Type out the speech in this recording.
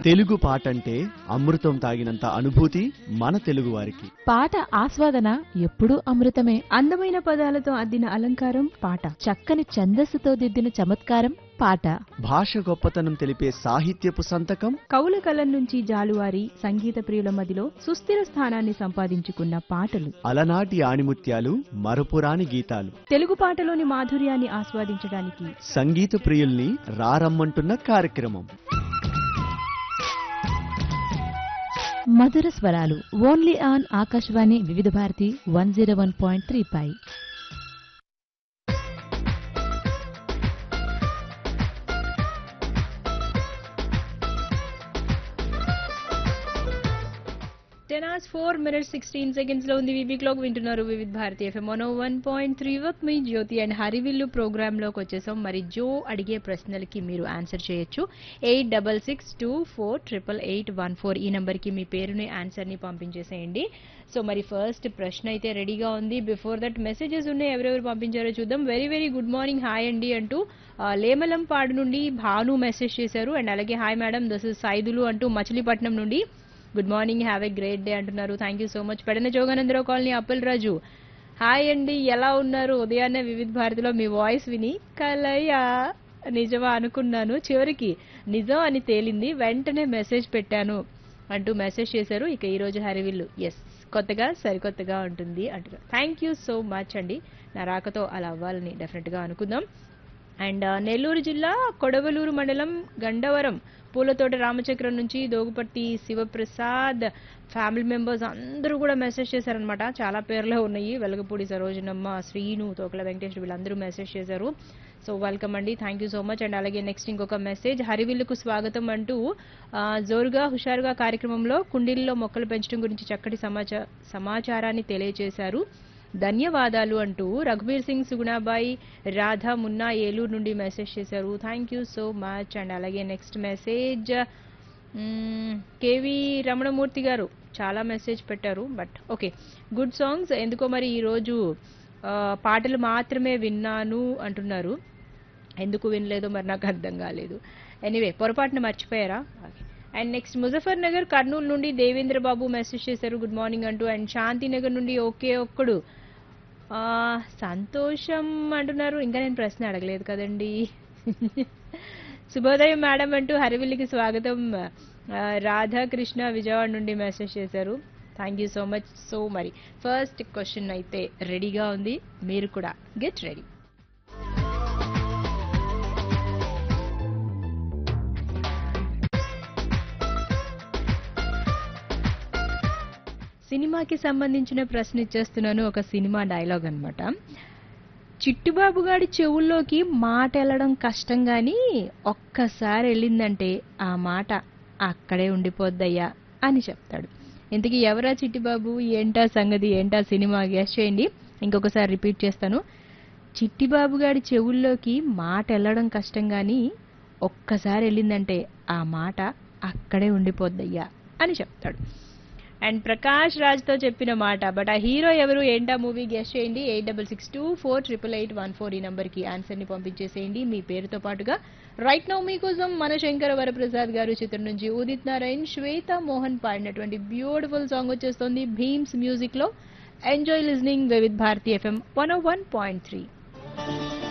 తెలుగు పాట అంటే అమృతం తాగినంత అనుభూతి మన తెలుగు వారికి పాట ఆస్వాదన ఎప్పుడూ అమృతమే అందమైన పదాలతో అద్దిన అలంకారం పాట చక్కని ఛందస్సుతో దిద్దిన చమత్కారం పాట భాష గొప్పతనం తెలిపే సాహిత్యపు సంతకం కవుల కలం నుంచి జాలువారి సంగీత ప్రియుల మదిలో సుస్థిర స్థానాన్ని సంపాదించుకున్న పాటలు అలనాటి ఆణిముత్యాలు మరపురాని గీతాలు తెలుగు పాటలోని మాధుర్యాన్ని ఆస్వాదించడానికి సంగీత ప్రియుల్ని రారమ్మంటున్న కార్యక్రమం మధుర స్వరాలు only on Akashvani Vividh Bharati one zero one point three పై ten hours four minutes sixteen seconds లో ఉంది వివి క్లాక్ వింటున్నారు Vividh Bharati FM one one point three వర్క్ మీ జ్యోతి అండ్ హరివిల్లు ప్రోగ్రామ్ లోకి వచ్చేసాం మరి జో అడిగే ప్రశ్నలకి మీరు ఆన్సర్ చేయొచ్చు eight double six two four triple eight one four ఈ నెంబర్కి మీ పేరుని ఆన్సర్ని పంపించేసేయండి సో మరి ఫస్ట్ ప్రశ్న అయితే రెడీగా ఉంది బిఫోర్ దట్ మెసేజెస్ ఉన్నాయి ఎవరెవరు పంపించారో చూద్దాం very very good morning hi అండి అంటూ ఆ, లేమలం పాడు నుండి భాను మెసేజ్ చేశారు అండ్ అలాగే hi madam this is Saidulu అంటూ మచిలీపట్నం నుండి good morning have a great day అంటున్నారు thank you so much Pedana Joganandarao colony Appal Raju hi అండి ఎలా ఉన్నారు ఉదయాన్నే వివిధ భారతిలో మీ వాయిస్ విని కలయా నిజమా అనుకున్నాను చివరికి నిజం అని తేలింది వెంటనే మెసేజ్ పెట్టాను అంటూ మెసేజ్ చేశారు ఇక ఈ రోజు హరివిల్లు ఎస్ కొత్తగా సరికొత్తగా ఉంటుంది అంటున్నారు థ్యాంక్ యూ సో మచ్ అండి నా రాకతో అలా అవ్వాలని డెఫినెట్గా అనుకుందాం అండ్ ఆ, నెల్లూరు జిల్లా కొడవలూరు మండలం గండవరం పూలతోట రామచక్రం నుంచి దోగుపట్టి శివప్రసాద్ ఫ్యామిలీ మెంబర్స్ అందరూ కూడా మెసేజ్ చేశారనమాట చాలా పేర్లే ఉన్నాయి వెలగపూడి సరోజనమ్మ శ్రీను తోకల వెంకటేశ్వర వీళ్ళందరూ మెసేజ్ చేశారు సో వెల్కమ్ అండి thank you so much and అలాగే నెక్స్ట్ ఇంకొక మెసేజ్ హరివిల్లుకు స్వాగతం అంటూ ఆ, జోరుగా హుషారుగా కార్యక్రమంలో కుండీల్లో మొక్కలు పెంచడం గురించి చక్కటి సమాచా సమాచారాన్ని తెలియజేశారు ధన్యవాదాలు అంటూ రఘుబీర్ సింగ్ సుగుణాబాయి రాధా మున్నా ఏలూరు నుండి మెసేజ్ చేశారు thank you so much and అలాగే నెక్స్ట్ మెసేజ్ కేవి రమణమూర్తి గారు చాలా మెసేజ్ పెట్టారు బట్ ఓకే గుడ్ సాంగ్స్ ఎందుకో మరి ఈరోజు ఆ, పాటలు మాత్రమే విన్నాను అంటున్నారు ఎందుకు వినలేదో మరి నాకు అర్థం కాలేదు ఎనీవే పొరపాటున మర్చిపోయారా అండ్ నెక్స్ట్ ముజఫర్ నగర్ కర్నూలు నుండి దేవేంద్ర బాబు మెసేజ్ చేశారు గుడ్ మార్నింగ్ అంటూ అండ్ శాంతినగర్ నుండి ఓకే ఒక్కడు ఆ, సంతోషం అంటున్నారు ఇంకా నేను ప్రశ్న అడగలేదు కదండి శుభోదయం మేడం అంటూ హరివిల్లికి స్వాగతం ఆ, రాధాకృష్ణ విజయవాడ నుండి మెసేజ్ చేశారు thank you so much so మరి ఫస్ట్ క్వశ్చన్ అయితే రెడీగా ఉంది మీరు కూడా గెట్ రెడీ సినిమాకి సంబంధించిన ప్రశ్న ఇచ్చేస్తున్నాను ఒక సినిమా డైలాగ్ అన్నమాట చిట్టుబాబు గాడి చెవుల్లోకి మాట వెళ్ళడం కష్టం గాని ఒక్కసారి వెళ్ళిందంటే ఆ మాట అక్కడే ఉండిపోద్దయ్యా అని చెప్తాడు ఇంతకీ ఎవరా చిట్టిబాబు ఏంటా సంగతి ఏంటా సినిమా గెస్ చేయండి ఇంకొకసారి రిపీట్ చేస్తాను చిట్టిబాబు గాడి చెవుల్లోకి మాట వెళ్ళడం కష్టం గాని ఒక్కసారి వెళ్ళిందంటే ఆ మాట అక్కడే ఉండిపోద్దయ్యా అని చెప్తాడు అండ్ ప్రకాష్ రాజ్ తో చెప్పిన మాట బట్ ఆ హీరో ఎవరు ఏంటా మూవీ గెస్ట్ చేయండి eight double six two four triple eight one four ఈ నంబర్ కి ఆన్సర్ ని పంపించేసేయండి మీ పేరుతో పాటుగా రైట్ నౌ మీకోసం మన శంకర వరప్రసాద్ గారు చిత్రం నుంచి ఉదిత్ నారాయణ్ శ్వేత మోహన్ పాడినటువంటి బ్యూటిఫుల్ సాంగ్ వచ్చేస్తుంది భీమ్స్ మ్యూజిక్ లో enjoy listening with Bharati FM one one point three